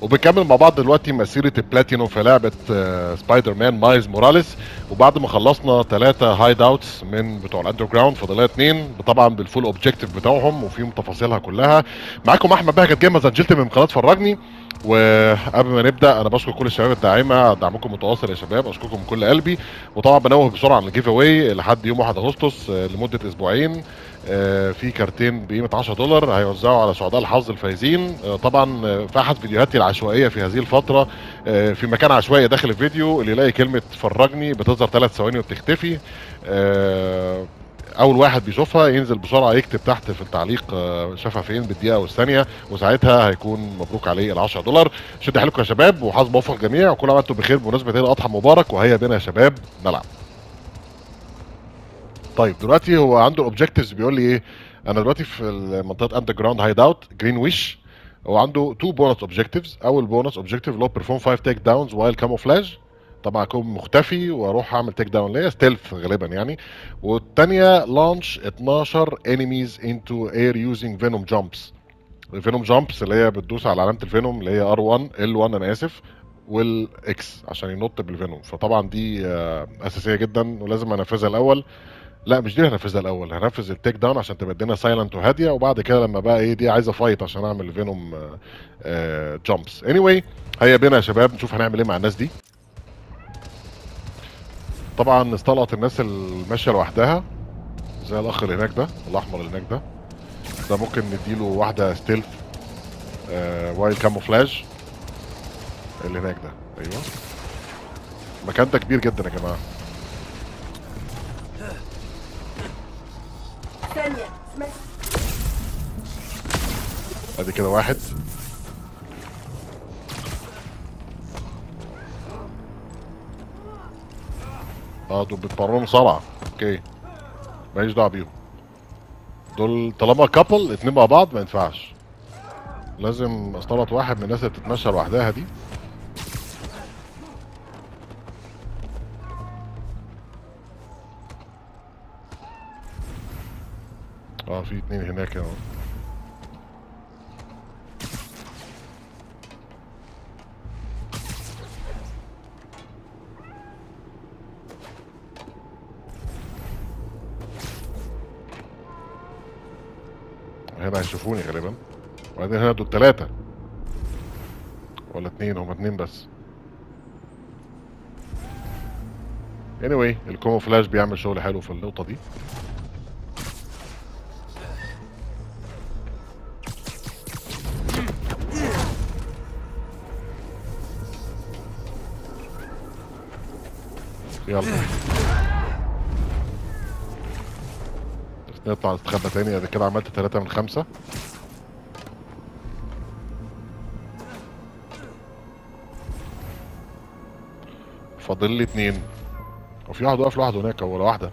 وبنكمل مع بعض دلوقتي مسيرة البلاتينوم في لعبة آه، سبايدر مان مايز موراليس وبعد ما خلصنا ثلاثة هايد اوتس من بتوع الاندر جراوند فاضل لنا اثنين طبعا بالفول اوبجيكتيف بتاعهم وفيهم تفاصيلها كلها معاكم احمد بهجت جيم سجلت من قناة فرجني وقبل ما نبدا انا بشكر كل الشباب الداعمه على دعمكم متواصل يا شباب اشكركم من كل قلبي وطبعا بنوه بسرعه عن الجيف اواي لحد يوم 1 اغسطس آه، لمده اسبوعين آه، في كارتين بقيمه 10 دولار هيوزعوا على سعداء الحظ الفايزين آه، طبعا آه، في احد فيديوهاتي العشوائيه في هذه الفتره آه، في مكان عشوائي داخل الفيديو اللي يلاقي كلمه فرجني بتظهر ثلاث ثواني وبتختفي آه، اول واحد بيشوفها ينزل بسرعه يكتب تحت في التعليق آه، شافها فين بالدقيقه والثانيه وساعتها هيكون مبروك عليه ال 10 دولار شد حيلكم يا شباب وحظ موفق جميع وكل عام وانتم بخير بمناسبه عيد الاضحى مبارك وهيا بنا يا شباب نلعب طيب دلوقتي هو عنده اوبجكتيفز بيقول لي ايه انا دلوقتي في منطقه اندر جراوند هايد اوت جرين ويش هو عنده تو بونس اوبجكتيفز اول بونس اوبجكتيف اللي هو بيرفورم 5 تيك داونز وايل كاموفلاج طبعا اكون مختفي واروح اعمل تيك داون اللي هي ستيلث غالبا يعني والثانيه لانش 12 انيميز انتو اير يوزنج فينوم جامبس الفينوم جامبس اللي هي بتدوس على علامه الفينوم اللي هي ار1 ال1 انا اسف والاكس عشان ينط بالفينوم فطبعا دي آه، اساسيه جدا ولازم انفذها الاول لا مش دي اللي هنفذها الاول هنفذ التيك داون عشان تبقى الدنيا سايلنت وهاديه وبعد كده لما بقى ايه دي عايزه فايت عشان اعمل فينوم جامبس اني anyway, هيا بينا يا شباب نشوف هنعمل ايه مع الناس دي طبعا استلقط الناس اللي ماشيه لوحدها زي الاخ اللي هناك ده الاحمر اللي هناك ده ده ممكن نديله واحده ستيلث آه وايل كاموفلاج اللي هناك ده ايوه المكان ده كبير جدا يا جماعه ثانية اسمها ادي كده واحد اه دول بيتمرنوا مصارعة اوكي ماليش دعوة بيهم دول طالما كابل اتنين مع بعض ما ينفعش لازم استلط واحد من الناس اللي بتتمشى لوحدها دي اه في اتنين هناك اهو هنا هيشوفوني غالبا وبعدين هنا دول تلاتة ولا اتنين هما اتنين بس anyway الكومو فلاش بيعمل شغل حلو في النقطة دي يلا بس نطلع نستخبى تاني ادي كده عملت تلاتة من خمسة فاضل لي اتنين وفي واحد واقف لوحده هناك ولا واحدة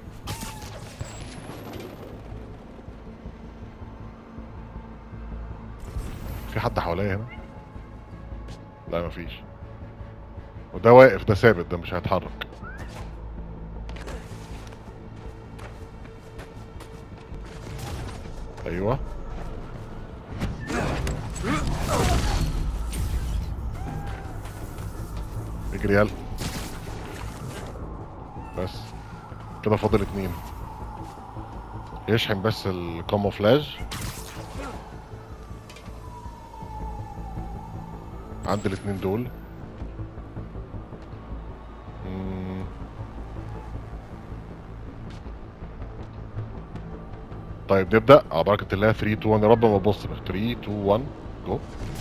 في حد حواليا هنا لا مفيش وده واقف ده ثابت ده مش هيتحرك ايوه اجري يلا بس كده فاضل اتنين يشحن بس الكاموفلاج عند الاتنين دول مم. طيب نبدأ على بركة الله 3 2 1 يا رب ما تبص بقى 3 2 1 جو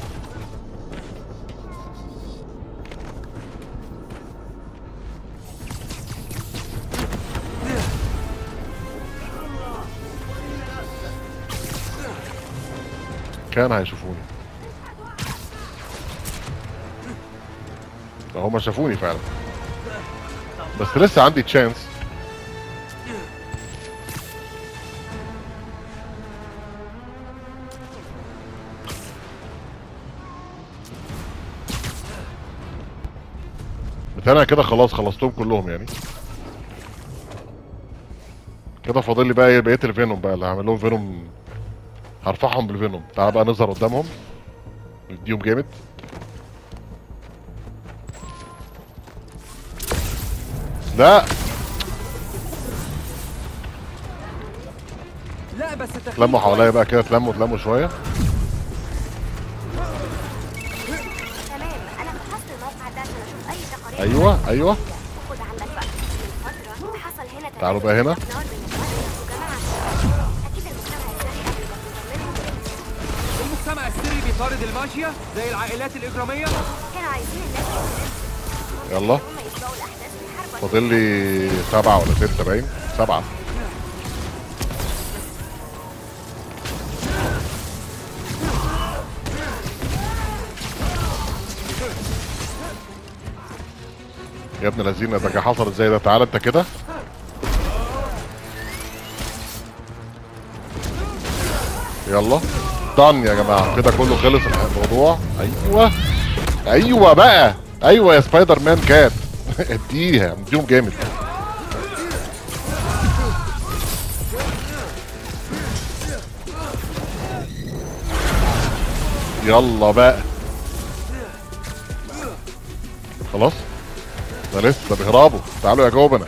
كان هيشوفوني لا، هما شافوني فعلا بس لسه عندي تشانس بس انا كده خلاص خلصتهم كلهم يعني كده فاضل لي بقى ايه بقيه الفينوم بقى اللي هعمل لهم فينوم هرفعهم بالفينوم تعال بقى نظهر قدامهم نديهم جامد لا لا بس تخيل تلموا حواليا بقى كده تلموا تلموا شويه تمام انا فحصت الموقع ده عشان اشوف اي تقارير ايوه ايوه خد عندك بقى من فتره حصل هنا تعالوا بقى هنا. نار بين الوحدة وجماعه اكيد المجتمع السري قبل ما تنضم المجتمع السري بيطارد الماشية زي العائلات الإجرامية كانوا عايزين الناس يتنازلوا. يلا هم يسبقوا الاحداث ويحاربوا فاضل لي سبعة ولا ستة باين سبعة يا ابن الذين ده كان حصل ازاي ده تعالى انت كده يلا دان يا جماعه كده كله خلص الموضوع ايوه ايوه بقى ايوه يا سبايدر مان كات اديها اديهم جامد يلا بقى خلاص ده لسه بيهربوا تعالوا يا جوبنا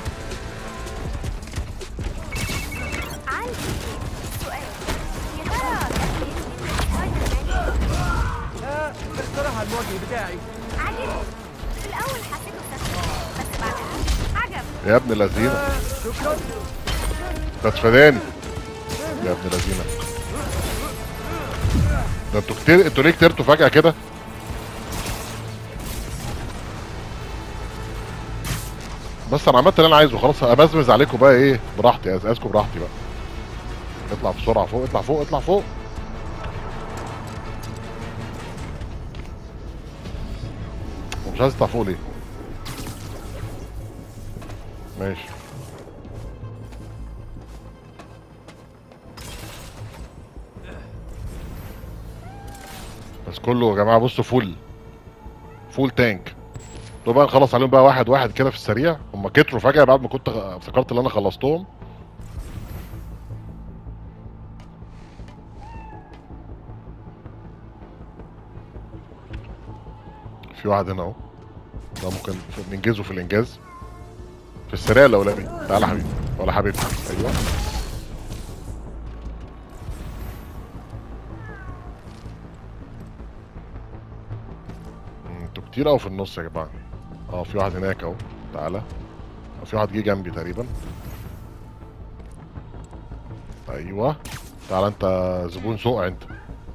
عندي سؤال يا ترى تأثير سبايدر مان آه اقترح على المواجه بتاعي عجبني في الاول حسيته سخيف بس بعدها عجب يا ابن الذين آه شكرا تتفاداني يا ابن الذين ده انتوا كتير انتوا ليه كترتوا فجأة كده؟ بس انا عملت اللي انا عايزه خلاص ابزمز عليكم بقى ايه براحتي ازازكم براحتي بقى اطلع بسرعة فوق اطلع فوق اطلع فوق هو مش عايز يطلع فوق ليه؟ ماشي بس كله يا جماعه بصوا فول فول تانك دول بقى نخلص عليهم بقى واحد واحد كده في السريع هم كتروا فجاه بعد ما كنت افتكرت ان انا خلصتهم في واحد هنا اهو ده ممكن ننجزه في الانجاز في السريع الاولاني تعالى يا حبيبي ولا حبيبي ايوه مم، انتوا كتير قوي في النص يا جماعه اه في واحد هناك اهو تعالى اه في واحد جه جنبي تقريبا ايوه تعالى انت زبون سوق انت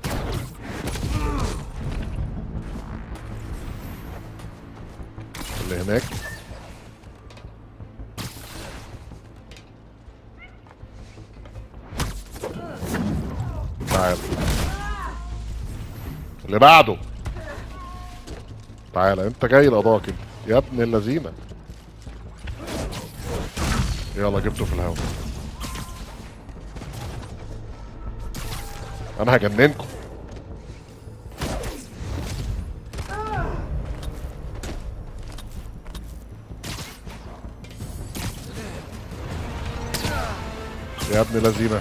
اللي هناك تعال اللي بعده تعالى انت جاي لقضاك انت يا ابن اللذينه يلا جبته في الهوا انا هجننكم يا ابن اللذينه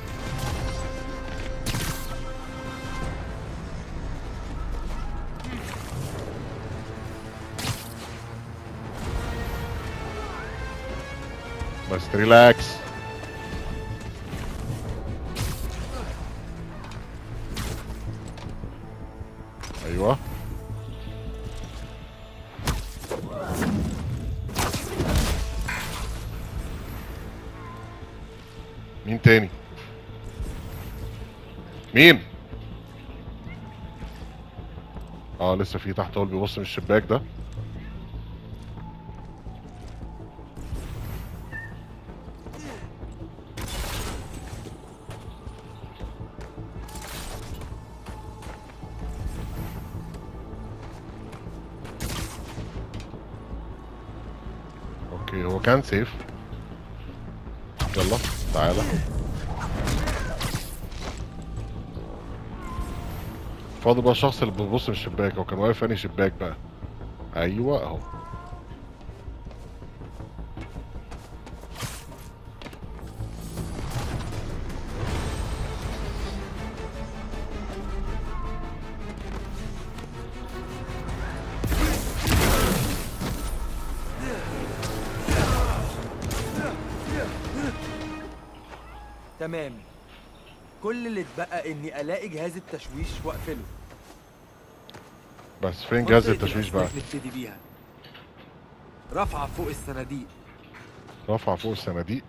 بس ريلاكس ايوه مين تاني مين اه لسه في تحت هو اللي بيبص من الشباك ده اوكي هو كان سيف يلا تعالى فاضل بقى الشخص اللي بيبص من الشباك هو كان واقف انهي شباك بقى ايوه اهو تمام كل اللي اتبقى اني الاقي جهاز التشويش واقفله بس فين جهاز منطقة التشويش بقى الأسلاك نبتدي بيها رافعة فوق الصناديق رفع فوق الصناديق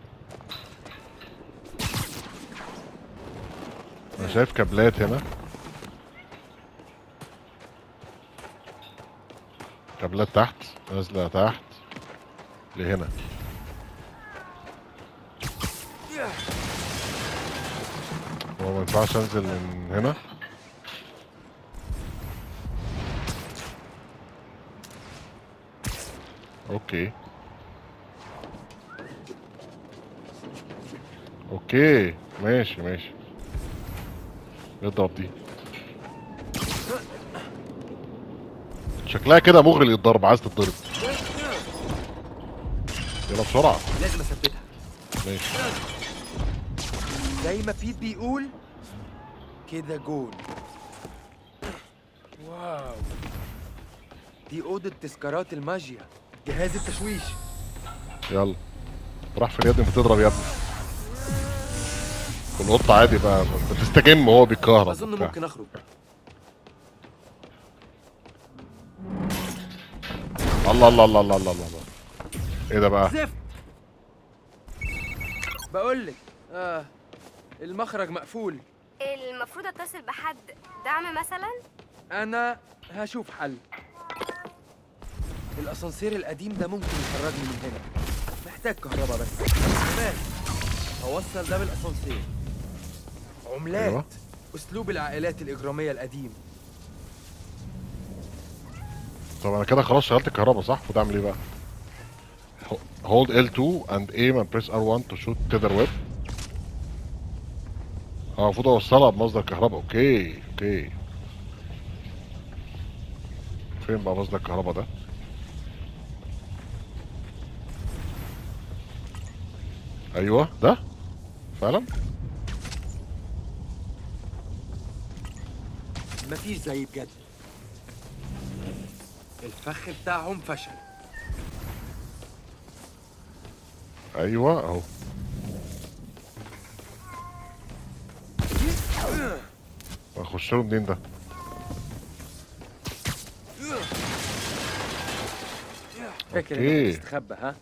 انا شايف كابلات هنا كابلات تحت نازله تحت لهنا هو ما ينفعش انزل من هنا اوكي اوكي ماشي ماشي اضرب دي شكلها كده مغري للضرب عايز تتضرب يلا بسرعة لازم اثبتها ماشي زي ما بيت بيقول كده جول واو دي أوضة تذكارات الماجيا جهاز التشويش يلا راح فين يا ابني بتضرب يا ابني القطة عادي بقى بتستجم وهو بيتكهرب أظن وبتاع. ممكن أخرج الله الله الله الله الله الله ايه ده بقى زفت بقولك آه المخرج مقفول المفروض اتصل بحد دعم مثلا أنا هشوف حل الأسانسير القديم ده ممكن يخرجني من هنا محتاج كهرباء بس كمان أوصل ده بالأسانسير عملات أيوة. أسلوب العائلات الإجرامية القديم طب انا كده خلاص شغلت الكهرباء صح المفروض اعمل ايه بقى hold L2 and aim and press R1 to shoot tether web اه المفروض اوصلها بمصدر كهرباء اوكي اوكي فين بقى مصدر الكهرباء ده ايوه ده فعلا مفيش زي بجد الفخ بتاعهم فشل ايوه اهو اخش له منين ده فاكر أوكي. انك تستخبى ها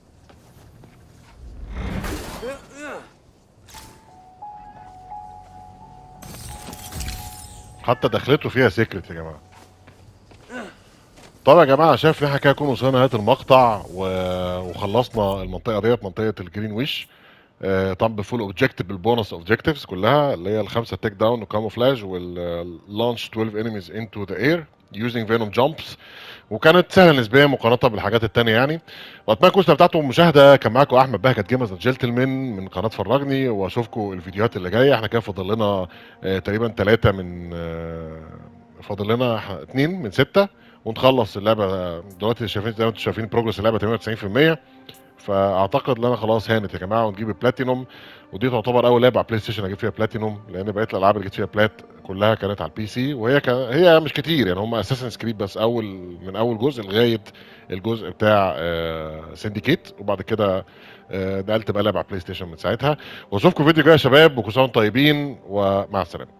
حتى دخلته فيها سيكرت يا جماعه طب يا جماعه شايف ان احنا كده نكون وصلنا نهايه المقطع و... وخلصنا المنطقه ديت منطقه الجرين ويش آه، طبعا بفول اوبجيكتيف بالبونص اوبجيكتيفز كلها اللي هي الخمسه تيك داون وكاموفلاج واللانش 12 انيميز انتو ذا اير يوزنج فينوم جامبس وكانت سهله نسبيا مقارنه بالحاجات التانية يعني واتمنى تكونوا استمتعتوا بالمشاهده كان معاكم احمد بهجت جيمرز جنتلمان من قناه فرجني واشوفكم الفيديوهات اللي جايه احنا كده فاضل لنا آه، تقريبا ثلاثه من آه، فاضل لنا ح- اتنين من سته ونخلص اللعبه دلوقتي شايفين زي ما انتم شايفين بروجرس اللعبه 98% فاعتقد ان انا خلاص هانت يا جماعه ونجيب البلاتينوم ودي تعتبر اول لعبه على بلاي ستيشن اجيب فيها بلاتينوم لان بقيه الالعاب اللي جبت فيها بلات كلها كانت على البي سي وهي كان هي مش كتير يعني هم اساسن سكريد بس اول من اول جزء لغايه الجزء بتاع سنديكيت وبعد كده آه، نقلت بقى لعبه على بلاي ستيشن من ساعتها واشوفكم فيديو جاي يا شباب وكل سنه وانتم طيبين ومع السلامه